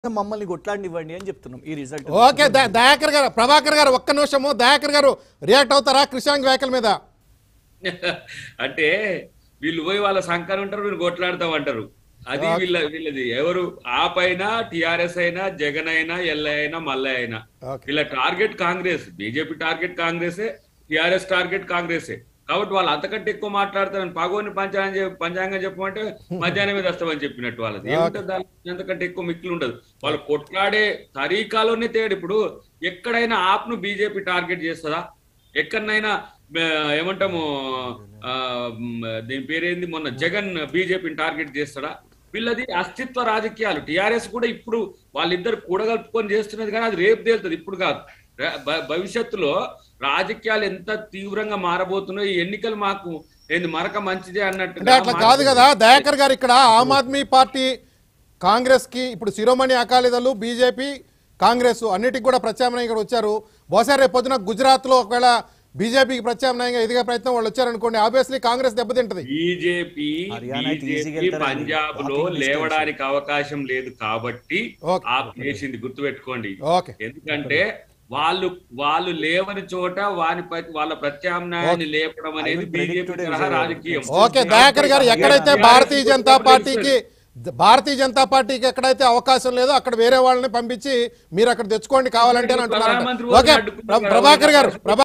మమ్మల్ని కొట్లాడినివ్వండి అని చెప్తున్నాం ఈ రిజల్ట్ ఓకే ద- దయాకర్ గారు ప్రభాకర్ గారు ఒక్క నిమిషము దయాకర్ గారు రియాక్ట్ అవుతారా కృష్ణాంగ్ వ్యాఖ్యల మీద అంటే వీళ్ళు పోయి వాళ్ళ సంకరం ఉంటారు వీళ్ళు కొట్లాడతాం అంటారు అది వీళ్ళ వీళ్ళది ఎవరు ఆ పైన టిఆర్ఎస్ అయినా జగన్ అయినా ఎల్ఐ అయినా మల్లయ్య అయినా ఓకే వీళ్ళ టార్గెట్ కాంగ్రెస్ బీజేపీ టార్గెట్ కాంగ్రెసే టిఆర్ఎస్ టార్గెట్ కాంగ్రెసే కాబట్టి వాళ్ళు అంతకంటే ఎక్కువ మాట్లాడతారని పగోని పంచాంగం చెప్ప- పంచాంగం చెప్పమంటే మధ్యాహ్నం మీద వస్తామని చెప్పినట్టు వాళ్ళది ఏముంటుంది దాని అంతకంటే ఎక్కువ మిక్కులు ఉండదు వాళ్ళు కొట్లాడే తరీకాలోనే తేడు ఇప్పుడు ఎక్కడైనా ఆప్ను బీజేపీ టార్గెట్ చేస్తుందా ఎక్కడనైనా మ, ఏమంటాము ఆ, మ్, దీని పేరేంది మొన్న జగన్ బీజేపీని టార్గెట్ చేస్తాడా వీళ్ళది అస్తిత్వ రాజకీయాలు టిఆర్ఎస్ కూడా ఇప్పుడు వాళ్ళిద్దరు కూడగలుపుకొని చేస్తున్నది కానీ అది రేపు తేలుతుంది ఇప్పుడు కాదు ర- భ- భవిష్యత్తులో రాజకీయాలు ఎంత తీవ్రంగా మారబోతున్నాయో ఈ ఎన్నికలు మాకు ఏంది మరక మంచిదే అంటే అన్నట్టుగా అట్లా కాదు కదా దయాకర్ గారు ఇక్కడ ఆమ్ ఆద్మీ పార్టీ కాంగ్రెస్ కి ఇప్పుడు శిరోమణి అకాలీదళు బీజేపీ కాంగ్రెస్ అన్నిటికి కూడా ప్రత్యామ్నాయం ఇక్కడ వచ్చారు బహుశా రేపు పొద్దున గుజరాత్ లో ఒకవేళ బీజేపీకి ప్రత్యామ్నాయంగా ఎదిగే ప్రయత్నం వాళ్ళు వచ్చారనుకోండి ఆబ్వియస్లీ కాంగ్రెస్ దెబ్బతింటది బీజేపీ హర్యానా అయితే ఈజీగా బీజేపీ వెళ్తారండి. పంజాబ్ లో వాకింగ్ డిస్టెన్స్. లేవడానికి అవకాశం లేదు కాబట్టి ఓకే. ఆప్ చేసింది గుర్తుపెట్టుకోండి ఓకే ఎందుకంటే వాళ్ళు వాళ్ళు లేవని చోట వాని ప- వాళ్ళ ప్రత్యామ్నాయాన్ని లేపడం అనేది I will predict BJP today తరహా result. రాజకీయం ఓకే దయాకర్ గారు ఎక్కడైతే భారతీయ జనతా పార్టీకి భారతీయ జనతా పార్టీకి ఎక్కడైతే అవకాశం లేదో అక్కడ వేరే వాళ్ళని పంపించి మీరు అక్కడ తెచ్చుకోండి కావాలంటే అని అంటున్నారు ప్రధానమంత్రి ఓకే అడ్డుకున్నారు ప్ర- ప్రభాకర్ గారు ప్రభా